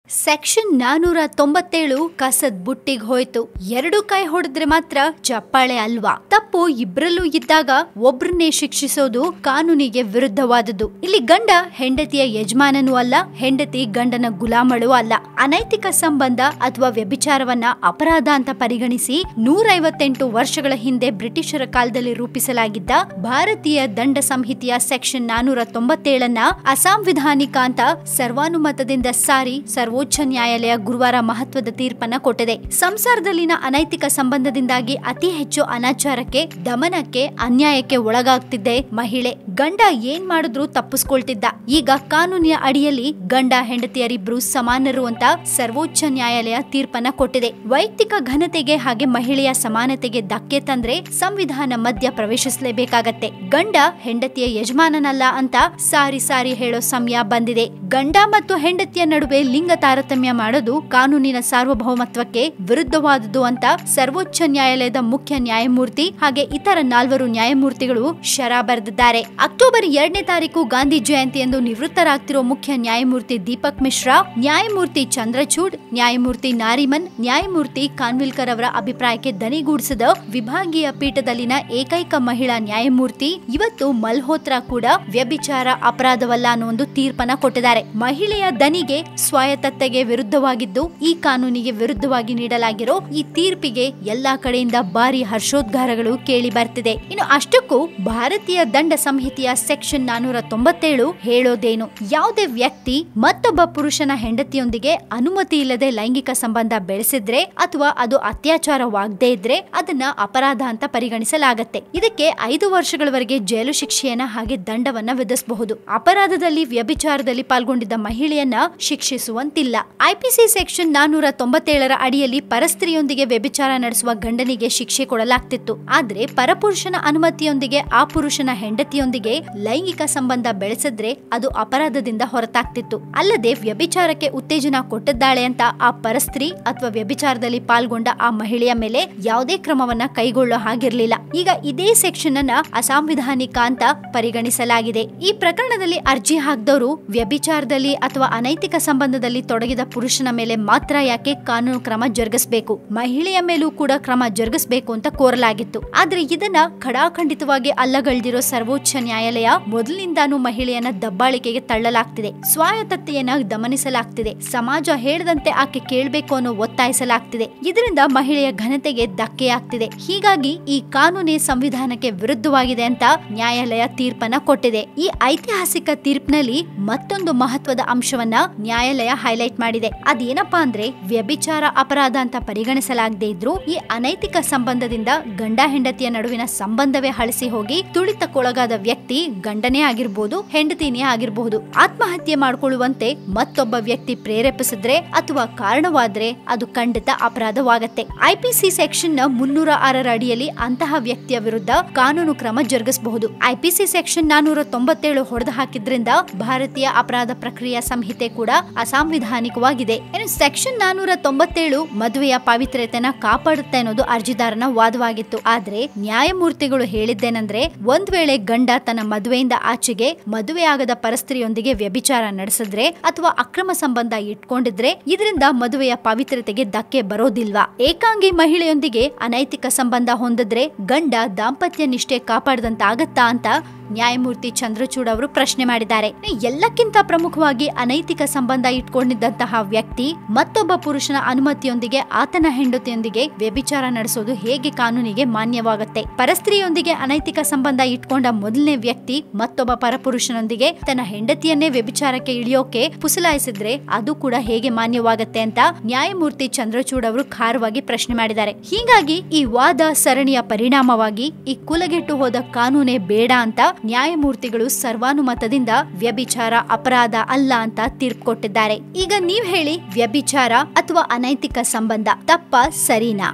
section ನಾನೂರ ತೊಂಬತ್ತೇಳು ಕಸದ್ ಬುಟ್ಟಿಗ್ ಹೋಯ್ತು ಎರಡು ಕೈ ಹೊಡೆದ್ರೆ ಮಾತ್ರ ಚಪ್ಪಾಳೆ ಅಲ್ವಾ ತಪ್ಪು ಇಬ್ರಲ್ಲೂ ಇದ್ದಾಗ ಒಬ್ರನ್ನೇ ಶಿಕ್ಷಿಸೋದು ಕಾನೂನಿಗೆ ವಿರುದ್ಧವಾದದ್ದು ಇಲ್ಲಿ ಗಂಡ ಹೆಂಡತಿಯ ಯಜಮಾನನೂ ಅಲ್ಲ ಹೆಂಡತಿ ಗಂಡನ ಗುಲಾಮಳು ಅಲ್ಲ ಅನೈತಿಕ ಸಂಬಂಧ ಅಥವಾ ವ್ಯಭಿಚಾರವನ್ನ ಅಪರಾಧ ಅಂತ ಪರಿಗಣಿಸಿ ನೂರೈವತ್ತೆಂಟು ವರ್ಷಗಳ ಹಿಂದೆ ಬ್ರಿಟಿಷರ ಕಾಲದಲ್ಲಿ ರೂಪಿಸಲಾಗಿದ್ದ ಭಾರತೀಯ ದಂಡ ಸಂಹಿತೆಯ ಸೆಕ್ಷನ್ ನಾನೂರ ತೊಂಬತ್ತೇಳನ್ನ ಅಸಾಂವಿಧಾನಿಕ ಅಂತ ಸರ್ವಾನುಮತದಿಂದ ಸಾರಿ ಸರ್ವೋಚ್ಚ ನ್ಯಾಯಾಲಯ ಗುರುವಾರ ಮಹತ್ವದ ತೀರ್ಪನ್ನ ಕೊಟ್ಟಿದೆ ಸಂಸಾರದಲ್ಲಿನ ಅನೈತಿಕ ಸಂಬಂಧದಿಂದಾಗಿ ಅತಿ ಹೆಚ್ಚು ಅನಾಚಾರಕ್ಕೆ ದಮನಕ್ಕೆ ಅನ್ಯಾಯಕ್ಕೆ ಒಳಗಾಗ್ತಿದ್ದೆ ಮಹಿಳೆ ಗಂಡ ಏನ್ ಮಾಡಿದ್ರು ತಪ್ಪಿಸ್ಕೊಳ್ತಿದ್ದ ಈಗ ಕಾನೂನಿನ ಅಡಿಯಲ್ಲಿ ಗಂಡ ಹೆಂಡತಿಯರಿಬ್ರು ಸಮಾನರು ಅಂತ ಸರ್ವೋಚ್ಚ ನ್ಯಾಯಾಲಯ ತೀರ್ಪನ್ನ ಕೊಟ್ಟಿದೆ ವೈಯಕ್ತಿಕ ಘನತೆಗೆ ಹಾಗೆ ಮಹಿಳೆಯ ಸಮಾನತೆಗೆ ಧಕ್ಕೆ ತಂದ್ರೆ ಸಂವಿಧಾನ ಮಧ್ಯ ಪ್ರವೇಶಿಸಲೇಬೇಕಾಗತ್ತೆ ಗಂಡ ಹೆಂಡತಿಯ ಯಜಮಾನನಲ್ಲ ಅಂತ ಸಾರಿ ಸಾರಿ ಹೇಳೋ ಸಮಯ ಬಂದಿದೆ ಗಂಡ ಮತ್ತು ಹೆಂಡತಿಯ ನಡುವೆ ಲಿಂಗ ತಾರತಮ್ಯ ಮಾಡೋದು ಕಾನೂನಿನ ಸಾರ್ವಭೌಮತ್ವಕ್ಕೆ ವಿರುದ್ಧವಾದುದು ಅಂತ ಸರ್ವೋಚ್ಚ ನ್ಯಾಯಾಲಯದ ಮುಖ್ಯ ನ್ಯಾಯಮೂರ್ತಿ ಹಾಗೆ ಇತರ ನಾಲ್ವರು ನ್ಯಾಯಮೂರ್ತಿಗಳು ಶರ ಬರೆದಿದ್ದಾರೆ ಅಕ್ಟೋಬರ್ ಎರಡನೇ ತಾರೀಕು ಗಾಂಧಿ ಜಯಂತಿ ಎಂದು ನಿವೃತ್ತರಾಗ್ತಿರೋ ಮುಖ್ಯ ನ್ಯಾಯಮೂರ್ತಿ ದೀಪಕ್ ಮಿಶ್ರಾ ನ್ಯಾಯಮೂರ್ತಿ ಚಂದ್ರಚೂಡ್ ನ್ಯಾಯಮೂರ್ತಿ ನಾರಿಮನ್ ನ್ಯಾಯಮೂರ್ತಿ ಖಾನ್ವಿಲ್ಕರ್ ಅವರ ಅಭಿಪ್ರಾಯಕ್ಕೆ ದನಿಗೂಡಿಸಿದ ವಿಭಾಗೀಯ ಪೀಠದಲ್ಲಿನ ಏಕೈಕ ಮಹಿಳಾ ನ್ಯಾಯಮೂರ್ತಿ ಇವತ್ತು ಮಲ್ಹೋತ್ರಾ ಕೂಡ ವ್ಯಭಿಚಾರ ಅಪರಾಧವಲ್ಲ ಅನ್ನೋ ಒಂದು ತೀರ್ಪನ್ನ ಕೊಟ್ಟಿದ್ದಾರೆ ಮಹಿಳೆಯ ದನಿಗೆ ಸ್ವಾಯತ್ತತೆಗೆ ವಿರುದ್ಧವಾಗಿದ್ದು ಈ ಕಾನೂನಿಗೆ ವಿರುದ್ಧವಾಗಿ ನೀಡಲಾಗಿರೋ ಈ ತೀರ್ಪಿಗೆ ಎಲ್ಲಾ ಕಡೆಯಿಂದ ಭಾರಿ ಹರ್ಷೋದ್ಗಾರಗಳು ಕೇಳಿ ಬರ್ತಿದೆ ಇನ್ನು ಅಷ್ಟಕ್ಕೂ ಭಾರತೀಯ ದಂಡ ಸಂಹಿತೆಯ ಸೆಕ್ಷನ್ ನಾನೂರ ತೊಂಬತ್ತೇಳು ಹೇಳೋದೇನು ಯಾವುದೇ ವ್ಯಕ್ತಿ ಮತ್ತೊಬ್ಬ ಪುರುಷನ ಹೆಂಡತಿಯೊಂದಿಗೆ ಅನುಮತಿ ಇಲ್ಲದೆ ಲೈಂಗಿಕ ಸಂಬಂಧ ಬೆಳೆಸಿದ್ರೆ ಅಥವಾ ಅದು ಅತ್ಯಾಚಾರವಾಗದೇ ಇದ್ರೆ ಅದನ್ನ ಅಪರಾಧ ಅಂತ ಪರಿಗಣಿಸಲಾಗತ್ತೆ ಇದಕ್ಕೆ ಐದು ವರ್ಷಗಳವರೆಗೆ ಜೈಲು ಶಿಕ್ಷೆಯನ್ನ ಹಾಗೆ ದಂಡವನ್ನ ವಿಧಿಸಬಹುದು ಅಪರಾಧದಲ್ಲಿ ವ್ಯಭಿಚಾರದಲ್ಲಿ ಪಾಲ್ಗೊಂಡಿದ್ದ ಮಹಿಳೆಯನ್ನ ಶಿಕ್ಷಿಸುವಂತಿಲ್ಲ ಐಪಿಸಿ ಸೆಕ್ಷನ್ ನಾನೂರ ತೊಂಬತ್ತೇಳರ ಅಡಿಯಲ್ಲಿ ಪರಸ್ತ್ರೀಯೊಂದಿಗೆ ವ್ಯಭಿಚಾರ ನಡೆಸುವ ಗಂಡನಿಗೆ ಶಿಕ್ಷೆ ಕೊಡಲಾಗ್ತಿತ್ತು ಆದ್ರೆ ಪರಪುರುಷನ ಅನುಮತಿಯೊಂದಿಗೆ ಆ ಪುರುಷನ ಹೆಂಡತಿಯೊಂದಿಗೆ ಲೈಂಗಿಕ ಸಂಬಂಧ ಬೆಳೆಸಿದ್ರೆ ಅದು ಅಪರಾಧದಿಂದ ಹೊರತಾಗ್ತಿತ್ತು ಅಲ್ಲದೆ ವ್ಯಭಿಚಾರಕ್ಕೆ ಉತ್ತೇಜನ ಕೊಟ್ಟಿದ್ದಾಳೆ ಅಂತ ಆ ಪರಸ್ತ್ರೀ ಅಥವಾ ವ್ಯಭಿಚಾರದಲ್ಲಿ ಪಾಲ್ಗೊಂಡ ಆ ಮಹಿಳೆಯ ಮೇಲೆ ಯಾವುದೇ ಕ್ರಮವನ್ನ ಕೈಗೊಳ್ಳೋ ಹಾಗಿರ್ಲಿಲ್ಲ ಈಗ ಇದೇ ಸೆಕ್ಷನ್ ಅನ್ನ ಅಸಾಂವಿಧಾನಿಕ ಅಂತ ಪರಿಗಣಿಸಲಾಗಿದೆ ಈ ಪ್ರಕರಣದಲ್ಲಿ ಅರ್ಜಿ ಹಾಕ್ದವರು ವ್ಯಭಿಚಾರದಲ್ಲಿ ಅಥವಾ ಅನೈತಿಕ ಸಂಬಂಧದಲ್ಲಿ ತೊಡಗಿದ ಪುರುಷನ ಮೇಲೆ ಮಾತ್ರ ಯಾಕೆ ಕಾನೂನು ಕ್ರಮ ಜರುಗಿಸಬೇಕು ಮಹಿಳೆಯ ಮೇಲೂ ಕೂಡ ಕ್ರಮ ಜರುಗಿಸಬೇಕು ಅಂತ ಕೋರಲಾಗಿತ್ತು ಆದ್ರೆ ಇದನ್ನ ಖಡಾಖಂಡಿತವಾಗಿ ಅಲ್ಲಗಳ್ದಿರೋ ಸರ್ವೋಚ್ಚ ನ್ಯಾಯಾಲಯ ಮೊದಲಿನಿಂದಾನು ಮಹಿಳೆಯನ್ನ ದಬ್ಬಾಳಿಕೆಗೆ ತಳ್ಳಲಾಗ್ತಿದೆ ಸ್ವಾಯತ್ತತೆಯನ್ನ ದಮನಿಸಲಾಗ್ತಿದೆ ಸಮಾಜ ಹೇಳದಂತೆ ಆಕೆ ಕೇಳಬೇಕು ಅನ್ನೋ ಒತ್ತಾಯಿಸಲಾಗ್ತಿದೆ ಇದರಿಂದ ಮಹಿಳೆಯ ಘನತೆಗೆ ಧಕ್ಕೆಯಾಗ್ತಿದೆ ಹೀಗಾಗಿ ಈ ಕಾನೂನೇ ಸಂವಿಧಾನಕ್ಕೆ ವಿರುದ್ಧವಾಗಿದೆ ಅಂತ ನ್ಯಾಯಾಲಯ ತೀರ್ಪನ್ನ ಕೊಟ್ಟಿದೆ ಈ ಐತಿಹಾಸಿಕ ತೀರ್ಪಿನಲ್ಲಿ ಮತ್ತೊಂದು ಮಹತ್ವದ ಅಂಶವನ್ನ ನ್ಯಾಯಾಲಯ ಹೈಲೈಟ್ ಮಾಡಿದೆ ಅದೇನಪ್ಪಾ ಅಂದ್ರೆ ವ್ಯಭಿಚಾರ ಅಪರಾಧ ಅಂತ ಪರಿಗಣಿಸಲಾಗದೇ ಇದ್ರೂ ಈ ಅನೈತಿಕ ಸಂಬಂಧದಿಂದ ಗಂಡ ಹೆಂಡತಿಯ ನಡುವಿನ ಸಂಬಂಧವೇ ಹಳಸಿ ಹೋಗಿ ತುಳಿತಕ್ಕೊಳಗಾದ ವ್ಯಕ್ತಿ ಗಂಡನೇ ಆಗಿರ್ಬೋದು ಹೆಂಡತಿನೇ ಆಗಿರಬಹುದು ಆತ್ಮಹತ್ಯೆ ಮಾಡ್ಕೊಳ್ಳುವಂತೆ ಮತ್ತೊಬ್ಬ ವ್ಯಕ್ತಿ ಪ್ರೇರೇಪಿಸಿದ್ರೆ ಅಥವಾ ಕಾರಣವಾದ್ರೆ ಅದು ಖಂಡಿತ ಅಪರಾಧವಾಗತ್ತೆ ಐಪಿಸಿ ಸೆಕ್ಷನ್ ನ ಮುನ್ನೂರ ಆರರ ಅಡಿಯಲ್ಲಿ ಅಂತಹ ವ್ಯಕ್ತಿಯ ವಿರುದ್ಧ ಕಾನೂನು ಕ್ರಮ ಜರುಗಿಸಬಹುದು ಐಪಿಸಿ ಸೆಕ್ಷನ್ ನಾನೂರ ತೊಂಬತ್ತೇಳು ಹೊಡೆದು ಹಾಕಿದ್ರಿಂದ ಭಾರತೀಯ ಅಪರಾಧ ಪ್ರಕ್ರಿಯಾ ಸಂಹಿತೆ ಕೂಡ ಅಸಾಂವಿಧಾನಿಕವಾಗಿದೆ ಇನ್ನು ಸೆಕ್ಷನ್ ನಾನೂರ ತೊಂಬತ್ತೇಳು ಮದುವೆಯ ಪಾವಿತ್ರ್ಯತೆನ ಕಾಪಾಡುತ್ತೆ ಅನ್ನೋದು ಅರ್ಜಿದಾರನ ವಾದವಾಗಿತ್ತು ಆದ್ರೆ ನ್ಯಾಯಮೂರ್ತಿಗಳು ಹೇಳಿದ್ದೇನೆಂದ್ರೆ ಒಂದ್ ವೇಳೆ ಗಂಡ ತನ್ನ ಮದುವೆಯಿಂದ ಆಚೆಗೆ ಮದುವೆ ಆಗದ ಪರಸ್ತ್ರೀಯೊಂದಿಗೆ ವ್ಯಭಿಚಾರ ನಡೆಸಿದ್ರೆ ಅಥವಾ ಅಕ್ರಮ ಸಂಬಂಧ ಇಟ್ಕೊಂಡಿದ್ರೆ ಇದರಿಂದ ಮದುವೆಯ ಪಾವಿತ್ರ್ಯತೆಗೆ ಧಕ್ಕೆ ಬರೋದಿಲ್ವಾ ಏಕಾಂಗಿ ಮಹಿಳೆಯೊಂದಿಗೆ ಅನೈತಿಕ ಸಂಬಂಧ ಹೊಂದಿದ್ರೆ ಗಂಡ ದಾಂಪತ್ಯ ನಿಷ್ಠೆ ಕಾಪಾಡದಂತಾಗತ್ತಾ ಅಂತ ನ್ಯಾಯಮೂರ್ತಿ ಚಂದ್ರಚೂಡ್ ಅವರು ಪ್ರಶ್ನೆ ಮಾಡಿದ್ದಾರೆ ಎಲ್ಲಕ್ಕಿಂತ ಪ್ರಮುಖವಾಗಿ ಅನೈತಿಕ ಸಂಬಂಧ ಇಟ್ಕೊಂಡಿದ್ದಂತಹ ವ್ಯಕ್ತಿ ಮತ್ತೊಬ್ಬ ಪುರುಷನ ಅನುಮತಿಯೊಂದಿಗೆ ಆತನ ಹೆಂಡತಿಯೊಂದಿಗೆ ವ್ಯಭಿಚಾರ ನಡೆಸೋದು ಹೇಗೆ ಕಾನೂನಿಗೆ ಮಾನ್ಯವಾಗುತ್ತೆ ಪರಸ್ತ್ರೀಯೊಂದಿಗೆ ಅನೈತಿಕ ಸಂಬಂಧ ಇಟ್ಕೊಂಡ ಮೊದಲನೇ ವ್ಯಕ್ತಿ ಮತ್ತೊಬ್ಬ ಪರಪುರುಷನೊಂದಿಗೆ ತನ್ನ ಹೆಂಡತಿಯನ್ನೇ ವ್ಯಭಿಚಾರಕ್ಕೆ ಇಳಿಯೋಕೆ ಪುಸಲಾಯಿಸಿದ್ರೆ ಅದು ಕೂಡ ಹೇಗೆ ಮಾನ್ಯವಾಗತ್ತೆ ಅಂತ ನ್ಯಾಯಮೂರ್ತಿ ಚಂದ್ರಚೂಡ್ ಅವರು ಖಾರವಾಗಿ ಪ್ರಶ್ನೆ ಮಾಡಿದ್ದಾರೆ ಹೀಗಾಗಿ ಈ ವಾದ ಸರಣಿಯ ಪರಿಣಾಮವಾಗಿ ಈ ಕುಲಗೆಟ್ಟು ಹೋದ ಕಾನೂನೇ ಬೇಡ ಅಂತ ನ್ಯಾಯಮೂರ್ತಿಗಳು ಸರ್ವಾನುಮತದಿಂದ ವ್ಯಭಿಚಾರ ಅಪರಾಧ ಅಲ್ಲ ಅಂತ ತೀರ್ಪು ಕೊಟ್ಟಿದ್ದಾರೆ ಈಗ ನೀವ್ ಹೇಳಿ ವ್ಯಭಿಚಾರ ಅಥವಾ ಅನೈತಿಕ ಸಂಬಂಧ ತಪ್ಪ ಸರಿನಾ